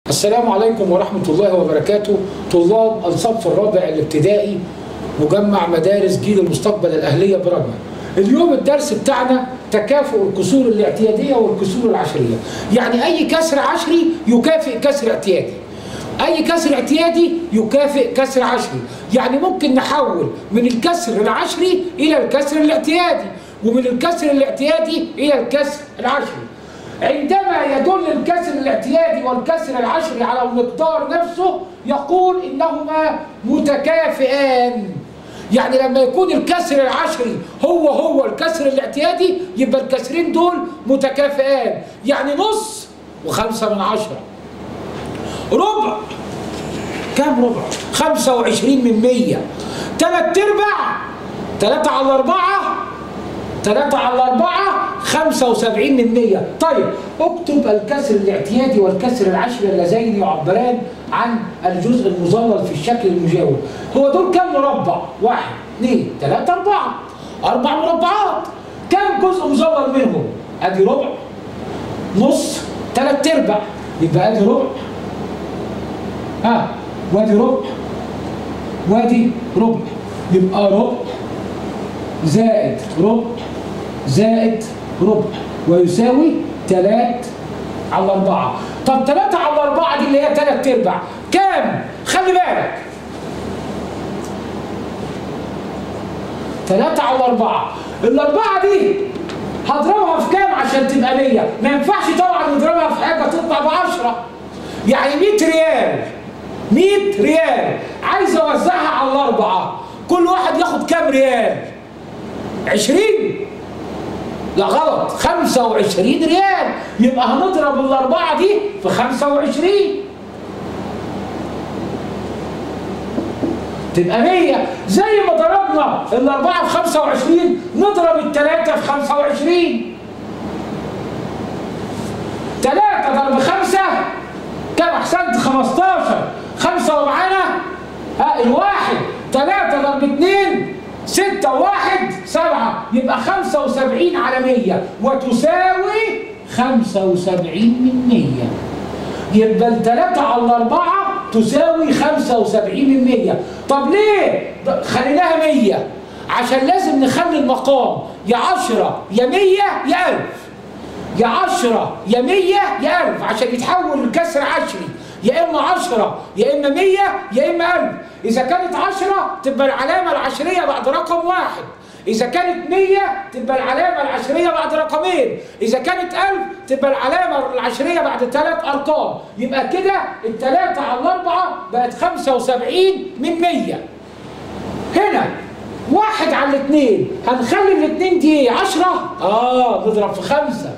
السلام عليكم ورحمة الله وبركاته طلاب الصف الرابع الابتدائي مجمع مدارس جيل المستقبل الأهلية برمى اليوم الدرس بتاعنا تكافؤ الكسور الاعتيادية والكسور العشرية يعني أي كسر عشري يكافئ كسر اعتيادي أي كسر اعتيادي يكافئ كسر عشري يعني ممكن نحول من الكسر العشري إلى الكسر الاعتيادي ومن الكسر الاعتيادي إلى الكسر العشري عندما يدل الكسر الاعتيادي والكسر العشري على المقدار نفسه يقول انهما متكافئان يعني لما يكون الكسر العشري هو هو الكسر الاعتيادي يبقى الكسرين دول متكافئان يعني نص وخمسة من عشرة ربع كام ربع؟ خمسة وعشرين من مية تلات ارباع تلاتة على أربعة تلاتة على أربعة خمسة وسبعين من مية طيب اكتب الكسر الاعتيادي والكسر العشري اللذين يعبران عن الجزء المظلل في الشكل المجاور هو دول كم مربع؟ واحد اثنين ثلاثة أربعة أربع مربعات كم جزء مظلل منهم؟ أدي ربع نص ثلاث أرباع يبقى أدي ربع ها وادي ربع وادي ربع يبقى ربع زائد ربع زائد ربع ويساوي 3 على 4 طب 3 على 4 دي اللي هي 3 ارباع كام؟ خلي بالك 3 على 4 الأربعة دي هضربها في كام عشان تبقى 100 ما ينفعش طبعا نضربها في حاجة تطلع ب 10 يعني 100 ريال 100 ريال عايز اوزعها على الأربعة كل واحد ياخد كام ريال؟ 20 لا غلط 25 ريال يبقى هنضرب الأربعة دي في 25 تبقى 100 زي ما ضربنا الأربعة في 25 نضرب الثلاثة في 25 ثلاثة ضرب خمسة كم أحسنت 15 خمسة ومعانا ها الواحد ثلاثة ضرب اثنين ستة واحد سبعة يبقى خمسة وسبعين على مية وتساوي خمسة وسبعين من مية يبقى التلاتة على الأربعة تساوي خمسة وسبعين من مية طب ليه خليناها مية عشان لازم نخلي المقام يا عشرة يا مية يا ألف يا عشرة يا مية يا ألف عشان يتحول لكسر عشري يا إما عشرة يا إما مية يا إما ألف إذا كانت عشرة تبقى العلامة العشرية بعد رقم واحد إذا كانت مية تبقى العلامة العشرية بعد رقمين إذا كانت ألف تبقى العلامة العشرية بعد ثلاث أرقام يبقى كده الثلاثة على الأربعة بقت خمسة وسبعين من مية هنا واحد على الاثنين هنخلي الاثنين دي عشرة آه نضرب في خمسة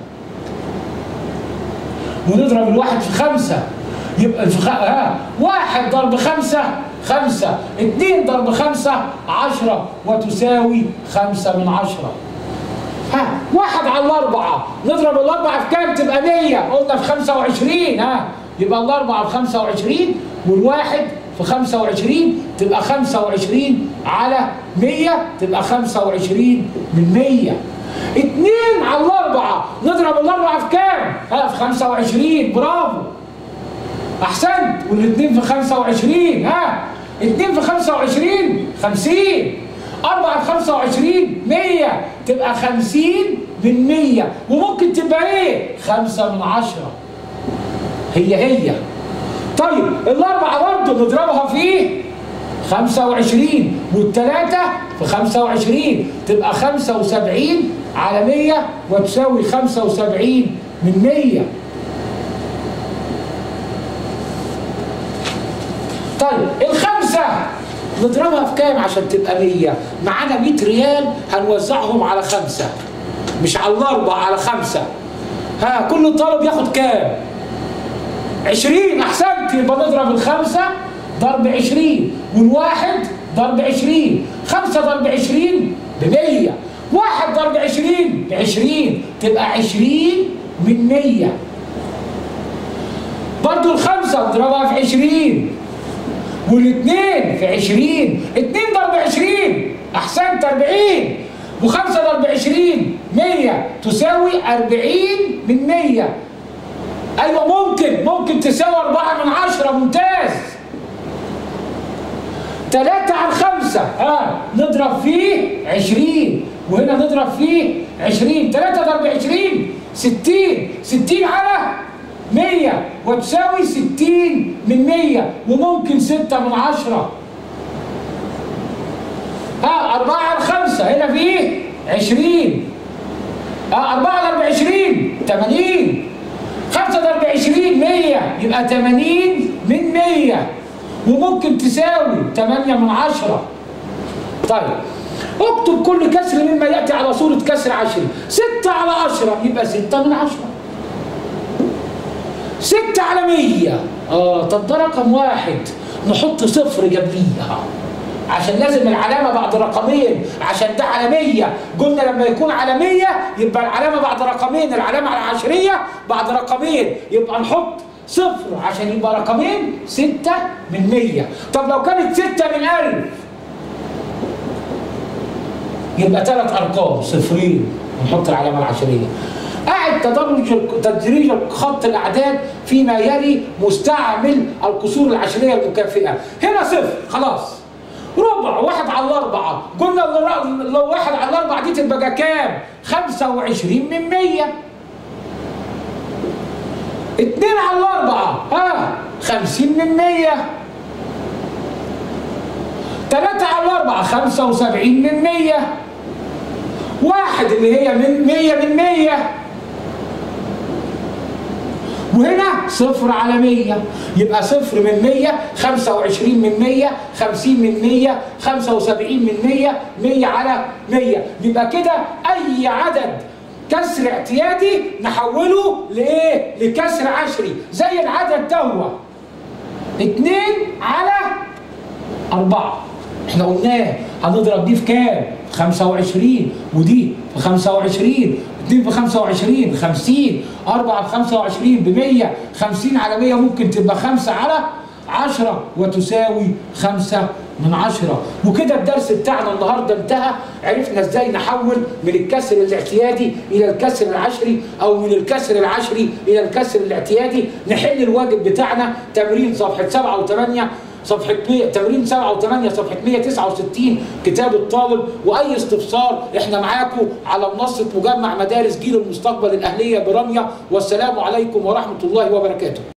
ونضرب الواحد في خمسة يبقى الفخ... ها واحد ضرب خمسة خمسة اتنين ضرب خمسة عشرة وتساوي خمسة من عشرة ها واحد على الأربعة نضرب الأربعة في كام تبقى مية قلنا في خمسة وعشرين ها يبقى الأربعة في خمسة وعشرين والواحد في خمسة وعشرين تبقى خمسة وعشرين على مية تبقى خمسة وعشرين من مية اتنين على الأربعة نضرب الأربعة في كام؟ ها في خمسة وعشرين برافو احسنت والاثنين في 25 ها اثنين في 25 50 4 في 25 100 تبقى 50 من 100 وممكن تبقى ايه 5 من 10 هي هي طيب الاربعه برضه نضربها في 25 والثلاثه في 25 تبقى 75 على 100 وتساوي 75 من 100 طيب الخمسة نضربها في كام عشان تبقى 100 معانا 100 ريال هنوزعهم على خمسة مش على الأربعة على خمسة ها كل طالب ياخد كام 20 أحسنت يبقى نضرب الخمسة ضرب 20 والواحد ضرب 20 خمسة ضرب 20 ب 100 واحد ضرب 20 ب 20 تبقى 20 من 100 برضو الخمسة نضربها في 20 والاثنين في 20 2 ضرب 20 احسنت 40 وخمسة ضرب 20 100 تساوي 40 من 100 ايوه ممكن ممكن تساوي 4 من 10 ممتاز 3 على 5 ها نضرب فيه 20 وهنا نضرب فيه 20 3 ضرب 20 60 60 على 100 وتساوي 60 من 100 وممكن 6 من 10 ها 4 على 5 هنا فيه 20 ها 4 ضرب 20 80 5 ضرب 20 100 يبقى 80 من 100 وممكن تساوي 8 من 10 طيب اكتب كل كسر مما ياتي على صوره كسر عشري 6 على 10 يبقى 6 من 10 6 على 100 اه طب ده رقم واحد نحط صفر جنبيها عشان لازم العلامه بعد رقمين عشان ده على 100 قلنا لما يكون على 100 يبقى العلامه بعد رقمين العلامه العشريه بعد رقمين يبقى نحط صفر عشان يبقى رقمين 6 من 100 طب لو كانت 6 من 1000 يبقى ثلاث ارقام صفرين نحط العلامه العشريه قاعد تدرج تدريج خط الاعداد فيما يلي مستعمل الكسور العشريه المكافئه هنا صفر خلاص ربع واحد على الأربعة قلنا لو واحد على الأربعة دي تبقى كام؟ 25 من 100 اتنين على الأربعة ها 50 من 100 تلاتة على الأربعة 75 من 100 واحد اللي هي من 100 من 100 وهنا صفر على 100 يبقى صفر من 100 25 من 100 50 من 100 75 من 100 100 على 100 يبقى كده أي عدد كسر اعتيادي نحوله لإيه؟ لكسر عشري زي العدد دوا 2 على 4 احنا قلناه هنضرب دي في كام؟ 25 ودي في 25 2 في 25 50 4 في 25 ب 100 50 على 100 ممكن تبقى 5 على 10 وتساوي 5 من 10 وكده الدرس بتاعنا النهارده انتهى عرفنا ازاي نحول من الكسر الاعتيادي الى الكسر العشري او من الكسر العشري الى الكسر الاعتيادي نحل الواجب بتاعنا تمرين صفحه 7 و8 صفحة 100 تمرين 7 و8 صفحة 169 كتاب الطالب وأي استفسار احنا معاكم على منصة مجمع مدارس جيل المستقبل الأهلية برمية والسلام عليكم ورحمة الله وبركاته